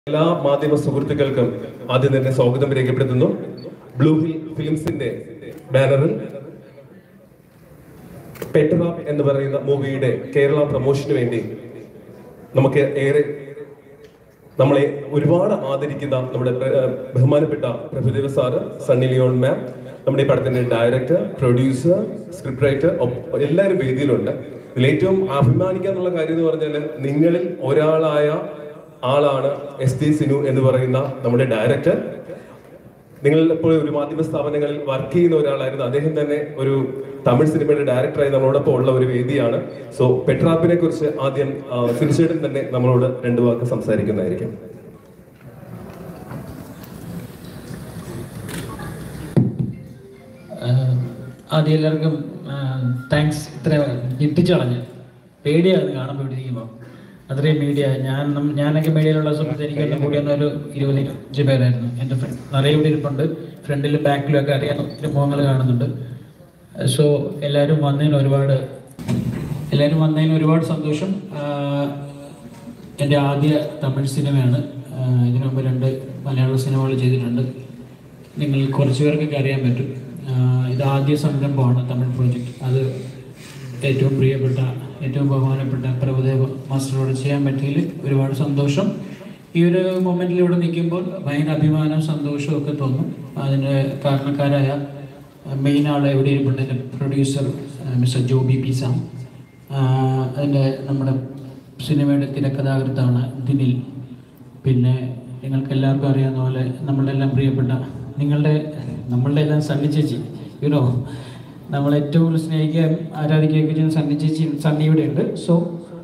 എല്ലാ മാധ്യമ സുഹൃത്തുക്കൾക്കും ആദ്യം തന്നെ സ്വാഗതം രേഖപ്പെടുത്തുന്നു ബ്ലൂ ഹിൽ ഫിലിംസിന്റെ ബാനറിൽ പെട്ര എന്ന് പറയുന്ന മൂവിയുടെ കേരള പ്രൊമോഷന് വേണ്ടി നമുക്ക് ഏറെ നമ്മളെ ഒരുപാട് ആദരിക്കുന്ന നമ്മുടെ പ്ര- ഏഹ് ബഹുമാനപ്പെട്ട Prabhudeva sir Sunny Leone ma'am നമ്മുടെ ഈ പടത്തിന്റെ ഡയറക്ടർ പ്രൊഡ്യൂസർ സ്ക്രിപ്റ്റ് റൈറ്റർ എല്ലാവരും വേദിയിലുണ്ട് ഇതിൽ ഏറ്റവും അഭിമാനിക്കാന്നുള്ള കാര്യം എന്ന് പറഞ്ഞാൽ നിങ്ങളിൽ ഒരാളായ ആളാണ് എസ് ഡി സിനു എന്ന് പറയുന്ന നമ്മുടെ ഡയറക്ടർ നിങ്ങൾ ഇപ്പോൾ ഒരു മാധ്യമ സ്ഥാപനങ്ങളിൽ വർക്ക് ചെയ്യുന്ന ഒരാളായിരുന്നു അദ്ദേഹം തന്നെ ഒരു തമിഴ് സിനിമയുടെ ഡയറക്ടറായി നമ്മളോടൊപ്പം ഉള്ള ഒരു വേദിയാണ് സോ പെട്രാപ്പിനെ കുറിച്ച് ആദ്യം സിനിച്ചേട്ടൻ തന്നെ നമ്മളോട് രണ്ടു വാക്ക് സംസാരിക്കുന്നതായിരിക്കും ആഹ് ആദ്യം എല്ലാവർക്കും താങ്ക്സ് ഇത്ര ഞെട്ടിച്ചു കളഞ്ഞ് പേടിയാണ് കാണുമ്പോൾ ഇവിടെ ഇരിക്കുമ്പോൾ അത്രയും മീഡിയ ഞാൻ നം- ഞാനൊക്കെ മീഡിയയിലുള്ള സമയത്ത് എനിക്ക് എല്ലാം കൂടി വന്ന ഒരു ഇരുപത് ഇരുപത്തഞ്ച് പേരായിരുന്നു എൻ്റെ ഫ്രണ്ട് നിറയെ ഇവിടെ ഇരിപ്പുണ്ട് ഫ്രണ്ടിലും ബാക്കിലും ഒക്കെ അറിയാൻ ഒത്തിരി മുഖങ്ങൾ കാണുന്നുണ്ട് സോ എല്ലാവരും വന്നതിന് ഒരുപാട് എല്ലാവരും വന്നതിന് ഒരുപാട് സന്തോഷം ആഹ് എൻ്റെ ആദ്യ തമിഴ് സിനിമയാണ് ആഹ് ഇതിനു മുമ്പ് രണ്ട് മലയാള സിനിമകൾ ചെയ്തിട്ടുണ്ട് നിങ്ങൾ കുറച്ച് പേർക്കൊക്കെ അറിയാൻ പറ്റും ആഹ് ഇത് ആദ്യ സംരംഭമാണ് തമിഴ് പ്രോജക്റ്റ് അത് ഏറ്റവും പ്രിയപ്പെട്ട ഏറ്റവും ബഹുമാനപ്പെട്ട പ്രഭുദേവ മാസ്റ്ററോട് ചെയ്യാൻ പറ്റിയതിൽ ഒരുപാട് സന്തോഷം ഈ ഒരു മൊമെൻറ്റിൽ ഇവിടെ നിൽക്കുമ്പോൾ ഭയങ്കര അഭിമാനം സന്തോഷവും ഒക്കെ തോന്നും അതിന് കാരണക്കാരായ മെയിൻ ആൾ എവിടെ ഇരിപ്പുണ്ട് എൻ്റെ producer mister Joby P Sam ആഹ് അതിൻ്റെ നമ്മുടെ സിനിമയുടെ തിരക്കഥാകൃത്താണ് ദിനിൽ പിന്നെ നിങ്ങൾക്ക് എല്ലാവർക്കും അറിയാവുന്ന പോലെ നമ്മളുടെ എല്ലാം പ്രിയപ്പെട്ട നിങ്ങളുടെ നമ്മളുടെ എല്ലാം സണ്ണി ചേച്ചി യുനോ നമ്മൾ ഏറ്റവും കൂടുതൽ സ്നേഹിക്കുകയും ആരാധിക്കുകയൊക്കെ ചെയ്യുന്ന സണ്ണി ചേച്ചി സണ്ണി ഇവിടെ ഉണ്ട് സോ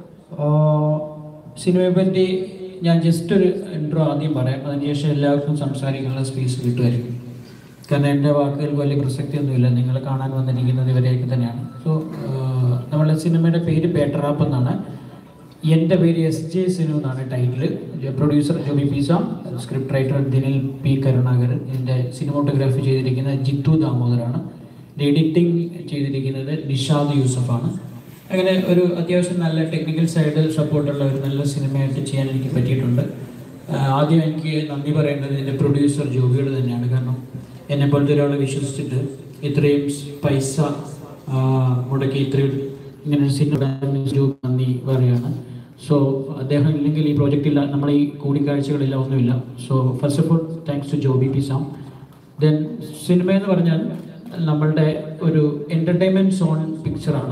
സിനിമയെ പറ്റി ഞാൻ ജസ്റ്റ് ഒരു ഇൻട്രോ ആദ്യം പറയാം അതിനുശേഷം എല്ലാവർക്കും സംസാരിക്കാനുള്ള സ്പേസ് കിട്ടുമായിരിക്കും കാരണം എൻ്റെ വാക്കുകൾക്ക് വലിയ പ്രസക്തിയൊന്നുമില്ല നിങ്ങൾ കാണാൻ വന്നിരിക്കുന്നത് ഇവരെയൊക്കെ തന്നെയാണ് സോ നമ്മളുടെ സിനിമയുടെ പേര് പേട്ടറാപ്പ് എന്നാണ് എൻ്റെ പേര് എസ് ജെ സിനു എന്നാണ് ടൈറ്റിൽ പ്രൊഡ്യൂസർ ജോബി പിസാം script writer Dinil P Karunakaran ഇതിൻ്റെ സിനിമോട്ടോഗ്രാഫി ചെയ്തിരിക്കുന്നത് ജിത്തു ദാമോദറാണ് എഡിറ്റിംഗ് ചെയ്തിരിക്കുന്നത് നിഷാദ് യൂസഫാണ് അങ്ങനെ ഒരു അത്യാവശ്യം നല്ല ടെക്നിക്കൽ സൈഡ് സപ്പോർട്ടുള്ള ഒരു നല്ല സിനിമയായിട്ട് ചെയ്യാൻ എനിക്ക് പറ്റിയിട്ടുണ്ട് ആഹ് ആദ്യം എനിക്ക് നന്ദി പറയേണ്ടത് എൻ്റെ പ്രൊഡ്യൂസർ ജോബിയോട് തന്നെയാണ് കാരണം എന്നെ പോലത്തെ ഒരാളെ വിശ്വസിച്ചിട്ട് ഇത്രയും പൈസ ആഹ് മുടക്കി ഇത്രയും ഇങ്ങനെ ഒരു സിനിമ ജോബ് നന്ദി പറയുകയാണ് സോ അദ്ദേഹം ഇല്ലെങ്കിൽ ഈ പ്രോജക്റ്റ് ഇല്ല നമ്മളെ ഈ കൂടിക്കാഴ്ചകളില്ല ഒന്നുമില്ല so first of all thanks to Joby P Sam then cinema എന്ന് പറഞ്ഞാൽ നമ്മളുടെ ഒരു എൻ്റർടൈൻമെൻറ്റ് സോൺ പിക്ചറാണ്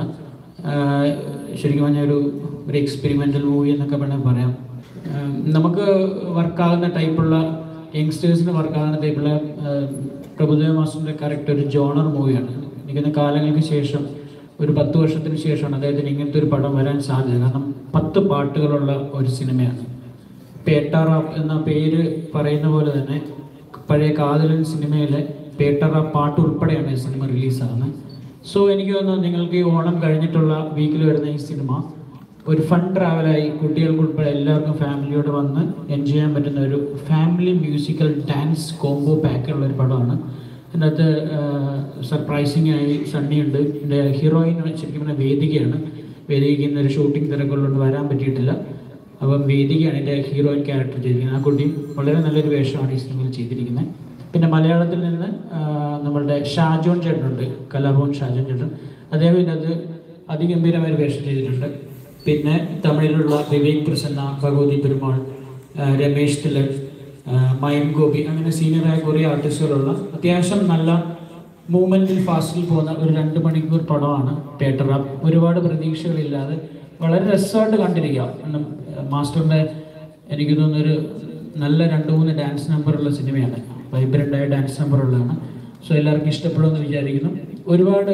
ആഹ് ശരിക്കും പറഞ്ഞാൽ ഒരു ഒരു എക്സ്പെരിമെൻ്റൽ മൂവി എന്നൊക്കെ വേണമെങ്കിൽ പറയാം ആഹ് നമുക്ക് വർക്കാകുന്ന ടൈപ്പുള്ള യങ്സ്റ്റേഴ്സിന് വർക്കാകുന്ന ടൈപ്പുള്ള ആഹ് പ്രഭുദേവ മാസ്റ്ററിൻ്റെ കറക്റ്റ് ഒരു ജോണർ മൂവിയാണ് എനിക്കൊന്ന് കാലങ്ങൾക്ക് ശേഷം ഒരു പത്ത് വർഷത്തിന് ശേഷമാണ് അദ്ദേഹത്തിന് ഇങ്ങനത്തെ ഒരു പടം വരാൻ സാധ്യത കാരണം പത്ത് പാട്ടുകളുള്ള ഒരു സിനിമയാണ് പേട്ടാറാപ്പ് എന്ന പേര് പറയുന്ന പോലെ തന്നെ പഴയ കാതലൻ സിനിമയിലെ പേട്ടറ പാട്ട് ഉൾപ്പെടെയാണ് ഈ സിനിമ റിലീസാകുന്നത് സോ എനിക്ക് തോന്നുന്നു നിങ്ങൾക്ക് ഈ ഓണം കഴിഞ്ഞിട്ടുള്ള വീക്കിൽ വരുന്ന ഈ സിനിമ ഒരു ഫൺ ട്രാവലായി കുട്ടികൾക്ക് ഉൾപ്പെടെ എല്ലാവർക്കും ഫാമിലിയോട് വന്ന് എൻജോയ് ചെയ്യാൻ പറ്റുന്ന ഒരു ഫാമിലി മ്യൂസിക്കൽ ഡാൻസ് കോംബോ പാക്കുള്ള ഒരു പടമാണ് അതിനകത്ത് സർപ്രൈസിങ് ആയി സണ്ണി ഉണ്ട് എൻ്റെ ഹീറോയിൻ ശരിക്കും പറഞ്ഞാൽ വേദികയാണ് വേദികയ്ക്ക് ഇന്നൊരു ഷൂട്ടിംഗ് തിരക്കുള്ളതുകൊണ്ട് വരാൻ പറ്റിയിട്ടില്ല അപ്പം വേദികയാണ് എൻ്റെ ഹീറോയിൻ ക്യാരക്ടർ ചെയ്തിരിക്കുന്നത് ആ കുട്ടിയും വളരെ നല്ലൊരു വേഷമാണ് ഈ സിനിമയിൽ ചെയ്തിരിക്കുന്നത് പിന്നെ മലയാളത്തിൽ നിന്ന് ആ, നമ്മളുടെ ഷാജോൺ ചേട്ടനുണ്ട് കലാഭവൻ ഷാജോൺ ചേട്ടൻ അദ്ദേഹം ഇതിനകത്ത് അതിഗംഭീരമായ ഒരു വേഷം ചെയ്തിട്ടുണ്ട് പിന്നെ തമിഴിലുള്ള വിവേക് പ്രസന്ന ഭഗവതി പെരുമാൾ ആ, രമേശ് തിലക് ആ, മയം ഗോപി അങ്ങനെ സീനിയറായ കുറേ ആർട്ടിസ്റ്റുകളുള്ള അത്യാവശ്യം നല്ല മൂവ്മെൻറ്റിൽ ഫാസ്റ്റിൽ പോകുന്ന ഒരു രണ്ട് മണിക്കൂർ പടമാണ് പേട്ടർ റാപ്പ് ഒരുപാട് പ്രതീക്ഷകളില്ലാതെ വളരെ രസമായിട്ട് കണ്ടിരിക്കാം കാരണം മാസ്റ്ററിൻ്റെ എനിക്ക് തോന്നുന്നൊരു നല്ല രണ്ട് മൂന്ന് ഡാൻസ് നമ്പറുള്ള സിനിമയാണ് വൈബ്രൻ്റായ ഡാൻസ് നമ്പറുള്ളതാണ് സോ എല്ലാവർക്കും ഇഷ്ടപ്പെടുമെന്ന് വിചാരിക്കുന്നു ഒരുപാട്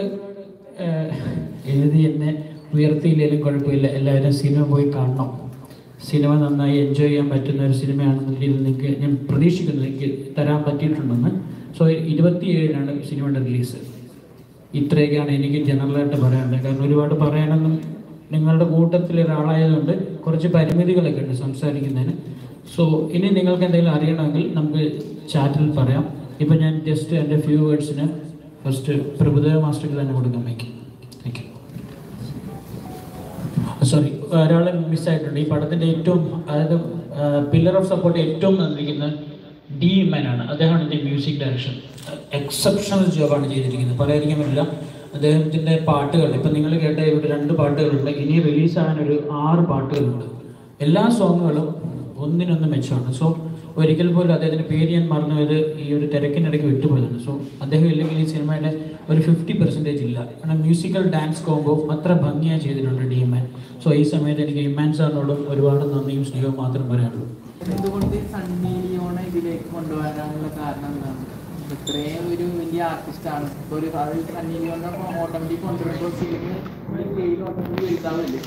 ഏഹ്, എഴുതി എന്നെ ഉയർത്തിയില്ലെങ്കിലും കുഴപ്പമില്ല എല്ലാവരും സിനിമ പോയി കാണണം സിനിമ നന്നായി എൻജോയ് ചെയ്യാൻ പറ്റുന്ന ഒരു സിനിമയാണെന്ന രീതിയിൽ നിങ്ങൾക്ക് ഞാൻ പ്രതീക്ഷിക്കുന്നു എനിക്ക് തരാൻ പറ്റിയിട്ടുണ്ടെന്ന് സോ ഇരുപത്തിയേഴിനാണ് സിനിമയുടെ റിലീസ് ഇത്രയൊക്കെയാണ് എനിക്ക് ജനറലായിട്ട് പറയാനുള്ളത് കാരണം ഒരുപാട് പറയാനൊന്നും നിങ്ങളുടെ കൂട്ടത്തിൽ ഒരാളായതുകൊണ്ട് കുറച്ച് പരിമിതികളൊക്കെ ഉണ്ട് സംസാരിക്കുന്നതിന് സോ ഇനി നിങ്ങൾക്ക് എന്തെങ്കിലും അറിയണമെങ്കിൽ നമുക്ക് ചാറ്റിൽ പറയാം ഇപ്പം ഞാൻ ജസ്റ്റ് എൻ്റെ ഫ്യൂ വേർഡ്സിന് ഫസ്റ്റ് പ്രഭുദേവ മാസ്റ്റർക്ക് തന്നെ കൊടുക്കാൻ വയ്ക്കും താങ്ക് യു സോറി ഒരാളെ മിസ്സായിട്ടുണ്ട് ഈ പടത്തിൻ്റെ ഏറ്റവും അതായത് പില്ലർ ഓഫ് സപ്പോർട്ട് ഏറ്റവും തന്നിരിക്കുന്ന ഡി ആണ് അദ്ദേഹമാണ് എൻ്റെ മ്യൂസിക് ഡയറക്ഷൻ എക്സെപ്ഷണൽ ജോബാണ് ചെയ്തിരിക്കുന്നത് പറയാതിരിക്കാൻ പറ്റില്ല അദ്ദേഹത്തിൻ്റെ പാട്ടുകൾ ഇപ്പം നിങ്ങൾ കേട്ട ഇവിടെ രണ്ട് പാട്ടുകളുണ്ട് ഇനി റിലീസാകാൻ ഒരു ആറ് പാട്ടുകളുണ്ട് എല്ലാ സോങ്ങുകളും ഒന്നിനൊന്ന് മെച്ചമാണ് സോ ഒരിക്കൽ പോലും അദ്ദേഹത്തിൻ്റെ പേര് ഞാൻ മറന്നു പോയത് ഈ ഒരു തിരക്കിനിടയ്ക്ക് വിട്ടുപോയതാണ് സോ അദ്ദേഹം ഇല്ലെങ്കിൽ ഈ സിനിമയുടെ ഒരു ഫിഫ്റ്റി പെർസെൻറ്റേജ് ഇല്ല കാരണം മ്യൂസിക്കൽ ഡാൻസ് കോംബോ അത്ര ഭംഗിയായി ചെയ്തിട്ടുണ്ട് ഡി എം സോ ഈ സമയത്ത് എനിക്ക് ഇമ്മാൻ സാറിനോടും ഒരുപാട് നന്ദിയും സ്നേഹവും മാത്രം പറയാനുള്ളൂ എന്തുകൊണ്ട് സണ്ണി ലിയോണെ ഇതിലേക്ക് കൊണ്ടുവരാനുള്ള കാരണം എന്താണ് ഇത്രയും ഒരു വലിയ ആർട്ടിസ്റ്റാണ് ഇപ്പോൾ ഒരു അത് സണ്ണി ലിയോനെ ഓട്ടോമാറ്റിക് കൊണ്ടുവരുമ്പോൾ ഫിലിം ഓട്ടോമാറ്റിക് വലുതാവില്ലേ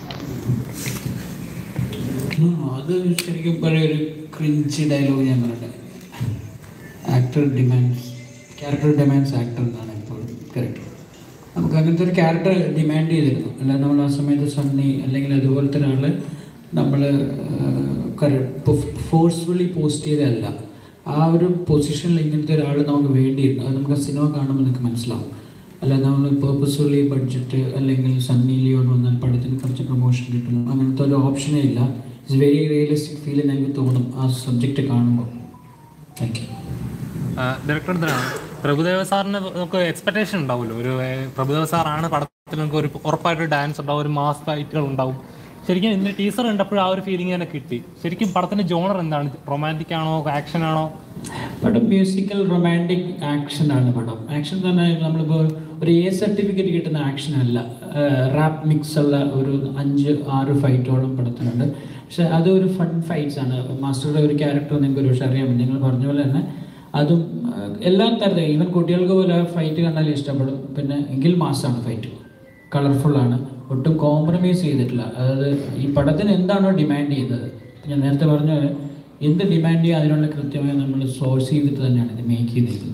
ഉം, അത് ശരിക്കും പഴയ ഒരു ക്രിഞ്ച് ഡയലോഗ് ഞാൻ പറയട്ടെ actor demands character demands actor എന്നാണ് ഇപ്പോൾ കറക്റ്റ് നമുക്ക് അങ്ങനത്തെ ഒരു ക്യാരക്ടർ ഡിമാൻഡ് ചെയ്തിരുന്നു അല്ലാതെ നമ്മൾ ആ സമയത്ത് സണ്ണി അല്ലെങ്കിൽ അതുപോലത്തെ ഒരാളെ നമ്മൾ ഫോഴ്സ്ഫുള്ളി പോസ്റ്റ് ചെയ്തതല്ല ആ ഒരു പൊസിഷനിൽ ഇങ്ങനത്തെ ഒരാൾ നമുക്ക് വേണ്ടിയിരുന്നു അത് നമുക്ക് ആ സിനിമ കാണുമ്പോൾ നിങ്ങൾക്ക് മനസ്സിലാവും അല്ല നമ്മൾ പേർപ്പസ്ഫുള്ളി ബഡ്ജറ്റ് അല്ലെങ്കിൽ സണ്ണി ലിയോൺ വന്നാൽ പടത്തിന് കുറച്ച് പ്രൊമോഷൻ കിട്ടുന്നു അങ്ങനത്തെ ഒരു ഓപ്ഷനേ ഇല്ല ഇറ്റ്സ് വെരി റിയലിസ്റ്റിക് ഫീൽ എനിക്ക് തോന്നും ആ സബ്ജക്റ്റ് കാണുമ്പോൾ താങ്ക് യു ഡയറക്ടർ എന്തിനാണ് പ്രഭുദേവ സാറിന് നമുക്ക് എക്സ്പെക്ടേഷൻ ഉണ്ടാവുമല്ലോ ഒരു ഏഹ്, പ്രഭുദേവ സാറാണ് പടത്തിൽ നമുക്ക് ഒരു ഉറപ്പായിട്ട് ഡാൻസ് ഉണ്ടാവും ഒരു മാസ് ഫൈറ്റുകൾ ഉണ്ടാവും ശരിക്കും ഇതിന്റെ ടീസർ കണ്ടപ്പോൾ ആ ഒരു ഫീലിംഗ് തന്നെ കിട്ടി ശരിക്കും പടത്തിന്റെ ജോണർ എന്താണ് റൊമാൻറ്റിക് ആണോ ആക്ഷൻ ആണോ പടം മ്യൂസിക്കൽ റൊമാൻറ്റിക് ആക്ഷൻ ആണ് പടം ആക്ഷൻ തന്നെ നമ്മളിപ്പോൾ ഒരു എ സർട്ടിഫിക്കറ്റ് കിട്ടുന്ന ആക്ഷൻ അല്ല റാപ്പ് മിക്സ് ഉള്ള ഒരു അഞ്ച് ആറ് ഫൈറ്റോളം പടത്തിലുണ്ട് പക്ഷെ അത് ഒരു ഫൺ ഫൈറ്റ്സ് ആണ് മാസ്റ്ററുടെ ഒരു ക്യാരക്ടർ നിങ്ങൾക്ക് ഒരു പക്ഷേ അറിയാം നിങ്ങൾ പറഞ്ഞ പോലെ തന്നെ അതും ആ, എല്ലാ തരത്തിലും ഈവൻ കുട്ടികൾക്ക് പോലെ ഫൈറ്റ് കണ്ടാൽ ഇഷ്ടപ്പെടും പിന്നെ എങ്കിൽ മാസമാണ് ഫൈറ്റ് കളർഫുള്ളാണ് ഒട്ടും കോംപ്രമൈസ് ചെയ്തിട്ടില്ല അതായത് ഈ പടത്തിന് എന്താണോ ഡിമാൻഡ് ചെയ്യുന്നത് ഞാൻ നേരത്തെ പറഞ്ഞ പോലെ എന്ത് ഡിമാൻഡ് ചെയ്യുക അതിനുള്ള കൃത്യമായി നമ്മൾ സോഴ്സ് ചെയ്തിട്ട് തന്നെയാണ് ഇത് മേക്ക് ചെയ്തിരിക്കുന്നത്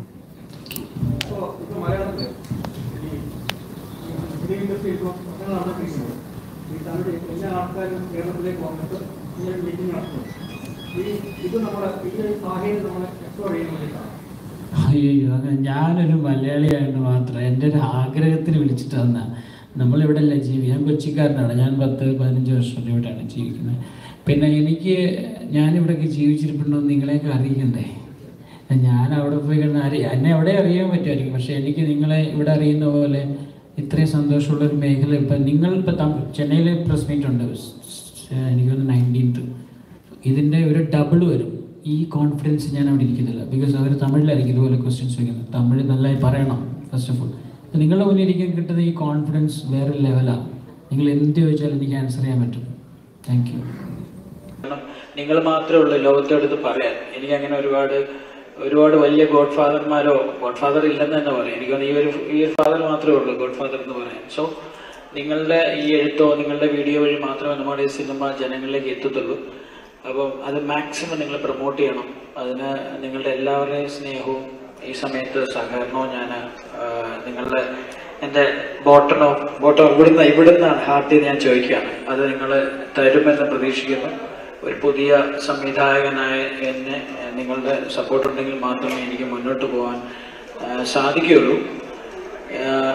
ഇപ്പോൾ ഇപ്പോൾ മലയാളത്തിൽ ഈ ഫിലിം ഇൻഡസ്ട്രി ഇപ്പോൾ പ്രശ്നങ്ങൾ നടന്നിരിക്കുന്നത് ഈ തമിഴ് എല്ലാ ആൾക്കാരും കേരളത്തിലേക്ക് വന്നിട്ട് ഇങ്ങനെ മീറ്റിംഗ് നടത്തുന്നു ഈ ഇത് നമ്മുടെ ഈ ഒരു സാഹചര്യം നമ്മൾ എക്സ്പ്ലോർ ചെയ്യാൻ വേണ്ടിയിട്ടാണ് അയ്യോ അങ്ങനെ ഞാനൊരു മലയാളിയായിട്ട് മാത്രം എൻ്റെ ഒരു ആഗ്രഹത്തിന് വിളിച്ചിട്ട് വന്ന നമ്മളിവിടെ അല്ല ജീവി ഞാൻ കൊച്ചിക്കാരനാണ് ഞാൻ പത്ത് പതിനഞ്ച് വർഷം ഇവിടെയാണ് ജീവിക്കുന്നത് പിന്നെ എനിക്ക് ഞാനിവിടെയൊക്കെ ജീവിച്ചിരിപ്പുണ്ടോ എന്ന് നിങ്ങളെയൊക്കെ അറിയിക്കണ്ടേ ഞാൻ അവിടെ പോയി കഴിഞ്ഞാൽ അറി എന്നെ അവിടെ അറിയാൻ പറ്റുമായിരിക്കും പക്ഷേ എനിക്ക് നിങ്ങളെ ഇവിടെ അറിയുന്ന പോലെ ഇത്രയും സന്തോഷമുള്ള ഒരു മേഖല ഇപ്പം നിങ്ങൾ ഇപ്പം ചെന്നൈയിൽ പ്രസ് മീറ്റ് ഉണ്ട് എനിക്ക് തോന്നുന്നു നയൻറ്റീൻത്ത് ഇതിൻ്റെ ഒരു ഡബിൾ വരും ഈ കോൺഫിഡൻസ് ഞാൻ അവിടെ ഇരിക്കുന്നില്ല ബിക്കോസ് അവർ തമിഴിലായിരിക്കും ഇതുപോലെ ക്വസ്റ്റ്യൻസ് വയ്ക്കുന്നത് തമിഴ് നന്നായി പറയണം ഫസ്റ്റ് ഓഫ് ഓൾ നിങ്ങളുടെ മുന്നിൽ ഇരിക്കാൻ കിട്ടുന്ന ഈ കോൺഫിഡൻസ് വേറെ ലെവലാണ് നിങ്ങൾ എന്ത് ചോദിച്ചാലും എനിക്ക് ആൻസർ ചെയ്യാൻ പറ്റും താങ്ക് യു നിങ്ങൾ മാത്രമേ ഉള്ളൂ ലോകത്തോടത്ത് പറയാൻ എനിക്ക് അങ്ങനെ ഒരുപാട് ഒരുപാട് വലിയ ഗോഡ് ഫാദർമാരോ ഗോഡ് ഫാദർ ഇല്ലെന്ന് തന്നെ പറയാം എനിക്ക് തോന്നുന്നു ഈ ഒരു ഈ ഒരു ഫാദർ മാത്രമേ ഉള്ളൂ ഗോഡ് ഫാദർ എന്ന് പറയാൻ സോ നിങ്ങളുടെ ഈ എഴുത്തോ നിങ്ങളുടെ വീഡിയോ വഴി മാത്രമേ നമ്മുടെ ഈ സിനിമ ജനങ്ങളിലേക്ക് എത്തത്തുള്ളൂ അപ്പം അത് മാക്സിമം നിങ്ങൾ പ്രൊമോട്ട് ചെയ്യണം അതിന് നിങ്ങളുടെ എല്ലാവരുടെയും സ്നേഹവും ഈ സമയത്ത് സഹകരണവും ഞാൻ നിങ്ങളുടെ എൻ്റെ ബോട്ടണോ ബോട്ടോ ഇവിടുന്ന് ഇവിടുന്നാണ് ഹാർട്ടിൽ ഞാൻ ചോദിക്കുകയാണ് അത് നിങ്ങൾ തരുമെന്ന് പ്രതീക്ഷിക്കുന്നു ഒരു പുതിയ സംവിധായകനായ എന്നെ ഏഹ്, നിങ്ങളുടെ സപ്പോർട്ട് ഉണ്ടെങ്കിൽ മാത്രമേ എനിക്ക് മുന്നോട്ട് പോകാൻ ഏഹ്, സാധിക്കുകയുള്ളൂ ഏഹ്,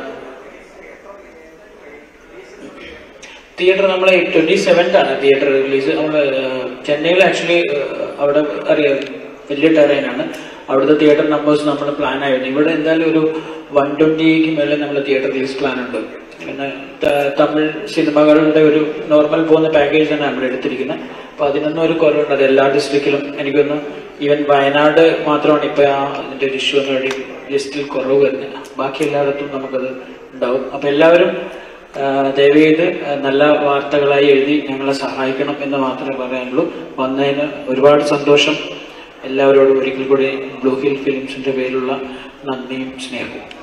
തിയേറ്റർ നമ്മൾ ട്വന്റി സെവൻത്താണ് തിയേറ്റർ റിലീസ് നമ്മൾ ചെന്നൈയിൽ ആക്ച്വലി അവിടെ അറിയാം വലിയ ടെറൈനാണ് അവിടുത്തെ തിയേറ്റർ നമ്പേഴ്സ് നമ്മൾ പ്ലാൻ ആയിരുന്നു ഇവിടെ എന്തായാലും ഒരു വൺ ട്വന്റിക്ക് മേലെ നമ്മൾ തിയേറ്റർ റിലീസ് പ്ലാൻ ഉണ്ട് പിന്നെ ത- തമിഴ് സിനിമകളുടെ ഒരു നോർമൽ പോകുന്ന പാക്കേജ് തന്നെ നമ്മൾ എടുത്തിരിക്കുന്നത് അപ്പൊ അതിനൊന്നും ഒരു കുറവുണ്ട് അത് എല്ലാ ഡിസ്ട്രിക്റ്റിലും എനിക്കൊന്ന് ഈവൻ വയനാട് മാത്രമാണ് ഇപ്പൊ ആ അതിന്റെ ഒരു ഇഷ്യൂ വേണ്ടി ലിസ്റ്റിൽ കുറവ് വരുന്നത് ബാക്കി എല്ലായിടത്തും നമുക്കത് ഉണ്ടാവും അപ്പൊ എല്ലാവരും ആ, ദയവേത് നല്ല വാർത്തകളായി എഴുതി ഞങ്ങളെ സഹായിക്കണം എന്ന് മാത്രമേ പറയാനുള്ളൂ വന്നതിന് ഒരുപാട് സന്തോഷം എല്ലാവരോടും ഒരിക്കൽ കൂടി ബ്ലൂ ഹിൽ ഫിലിംസിന്റെ പേരിലുള്ള നന്ദിയും സ്നേഹവും